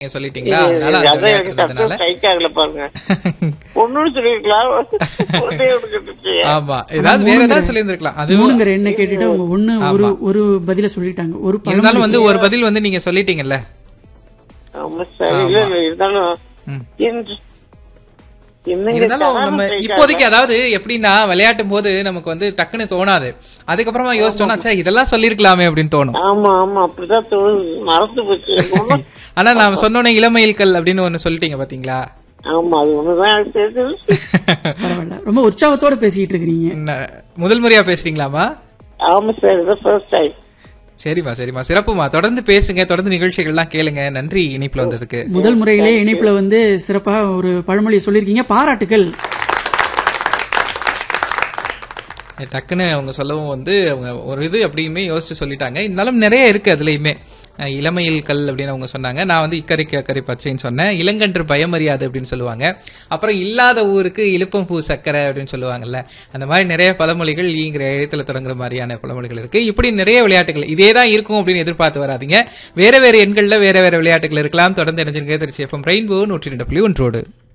நீங்க சொல்லிட்டீங்களா அதனால அந்த அதான் எனக்கு விளையாட்டு சத்தம் ஸ்ட்ரைக் ஆகல பாருங்க ஒண்ணுன்னு சொல்லிருக்கலாம் ஒன்னே ஒண்ணு ஆமா ஏதாவது வேற ஏதாவது சொல்லியிருந்திருக்கலாம் அது மூணுங்கிற எண்ணெய் கேட்டுட்டு அவங்க ஒண்ணு ஒரு ஒரு பதில சொல்லிட்டாங்க ஒரு பழமொழி இருந்தாலும் வந்து ஒரு பதில் வந்து நீங்க சொல்லிட்டீங்கல்ல ஆமா சார் இல்ல இல்ல இருந்தாலும் ம். என்று- என்னங்க இருந்தாலும் சார், நம்ம strike இப்போதைக்கு அதாவது எப்படின்னா விளையாட்டும் போது நமக்கு வந்து டக்குன்னு தோணாது அதுக்கப்புறமா யோசிச்சோம்னா சே இதெல்லாம் சொல்லிருக்கலாமே அப்படின்னு தோணும் ஆமா ஆமா அப்படிதான் தோணுது மறந்து போச்சு எனக்கு ஒண்ணும் ஆனா நான் சொன்னோன்னே இளமயில்கள் அப்படின்னு ஒண்ணு சொல்லிட்டீங்க பாத்தீங்களா ஆமா அது ஒண்ணுதான் எனக்கு தெரிஞ்சது பரவாயில்ல ரொம்ப உற்சாகத்தோட பேசிக்கிட்டு இருக்கிறீங்க என்ன, முதல் முறையா பேசுறீங்களாமா ஆமா சார் இதான் ஃபர்ஸ்ட் டைம் சரிம்மா சரிம்மா சிறப்புமா தொடர்ந்து பேசுங்க தொடர்ந்து நிகழ்ச்சிகள்லாம் கேளுங்க நன்றி இனிப்புல வந்ததுக்கு முதல் முறையிலே இணைப்புல வந்து சிறப்பா ஒரு பழமொழி சொல்லியிருக்கீங்க பாராட்டுகள் டக்குன்னு அவங்க சொல்லவும் வந்து அவங்க ஒரு இது அப்படியுமே யோசிச்சு சொல்லிட்டாங்க இருந்தாலும் நிறைய இருக்கு அதுலயுமே அஹ் இளமையில் கல் அப்படின்னு அவங்க சொன்னாங்க நான் வந்து இக்கரைக்கு அக்கறை பச்சைன்னு சொன்னேன் இளங்கன்று பயமறியாது அப்படின்னு சொல்லுவாங்க அப்புறம் இல்லாத ஊருக்கு இழுப்பம் பூ சக்கரை அப்படின்னு சொல்லுவாங்கல்ல அந்த மாதிரி நிறைய பழமொழிகள் ஈங்கிற எழுத்துல தொடங்குற மாதிரியான பழமொழிகள் இருக்கு இப்படி நிறைய விளையாட்டுகள் இதே தான் இருக்கும் அப்படின்னு எதிர்பார்த்து வராதீங்க வேற வேற எண்கள்ல வேற வேற விளையாட்டுகள் இருக்கலாம் தொடர்ந்து இணைஞ்சிருக்க திருச்சி எஃப்எம் ரெயின்போ நூற்றி ரெண்டு புள்ளி ஒன்றோடு